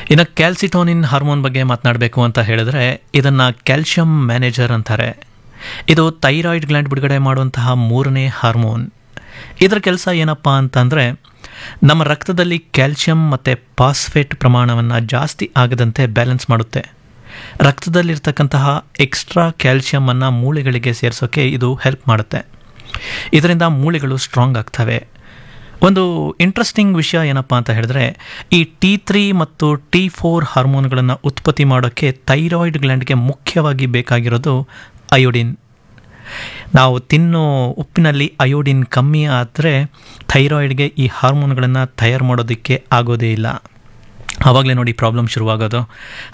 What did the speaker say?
ಇನ್ನು ಕ್ಯಾಲ್ಸಿಟೋನಿನ್ ಹಾರ್ಮೋನ್ ಬಗ್ಗೆ ಮಾತನಾಡಬೇಕು ಅಂತ ಹೇಳಿದ್ರೆ ಇದನ್ನು ಕ್ಯಾಲ್ಶಿಯಂ ಮ್ಯಾನೇಜರ್ ಅಂತಾರೆ ಇದು ಥೈರಾಯ್ಡ್ ಗ್ಲ್ಯಾಂಡ್ ಬಿಡುಗಡೆ ಮಾಡುವಂತಹ ಮೂರನೇ ಹಾರ್ಮೋನ್ ಇದರ ಕೆಲಸ ಏನಪ್ಪ ಅಂತಂದರೆ ನಮ್ಮ ರಕ್ತದಲ್ಲಿ ಕ್ಯಾಲ್ಶಿಯಂ ಮತ್ತು ಪಾಸ್ಫೇಟ್ ಪ್ರಮಾಣವನ್ನು ಜಾಸ್ತಿ ಆಗದಂತೆ ಬ್ಯಾಲೆನ್ಸ್ ಮಾಡುತ್ತೆ ರಕ್ತದಲ್ಲಿರ್ತಕ್ಕಂತಹ ಎಕ್ಸ್ಟ್ರಾ ಕ್ಯಾಲ್ಶಿಯಮನ್ನು ಮೂಳೆಗಳಿಗೆ ಸೇರಿಸೋಕ್ಕೆ ಇದು ಹೆಲ್ಪ್ ಮಾಡುತ್ತೆ ಇದರಿಂದ ಮೂಳೆಗಳು ಸ್ಟ್ರಾಂಗ್ ಆಗ್ತವೆ ಒಂದು ಇಂಟ್ರೆಸ್ಟಿಂಗ್ ವಿಷಯ ಏನಪ್ಪ ಅಂತ ಹೇಳಿದ್ರೆ ಈ ಟಿ ತ್ರೀ ಮತ್ತು ಟಿ ಫೋರ್ ಹಾರ್ಮೋನ್ಗಳನ್ನು ಉತ್ಪತ್ತಿ ಮಾಡೋಕ್ಕೆ ಥೈರಾಯ್ಡ್ ಗ್ಲ್ಯಾಂಡ್ಗೆ ಮುಖ್ಯವಾಗಿ ಬೇಕಾಗಿರೋದು ಅಯೋಡಿನ್ ನಾವು ತಿನ್ನೋ ಉಪ್ಪಿನಲ್ಲಿ ಅಯೋಡಿನ್ ಕಮ್ಮಿ ಆದರೆ ಥೈರಾಯ್ಡ್ಗೆ ಈ ಹಾರ್ಮೋನ್ಗಳನ್ನು ತಯಾರು ಮಾಡೋದಕ್ಕೆ ಆಗೋದೇ ಇಲ್ಲ ಆವಾಗಲೇ ನೋಡಿ ಪ್ರಾಬ್ಲಮ್ ಶುರುವಾಗೋದು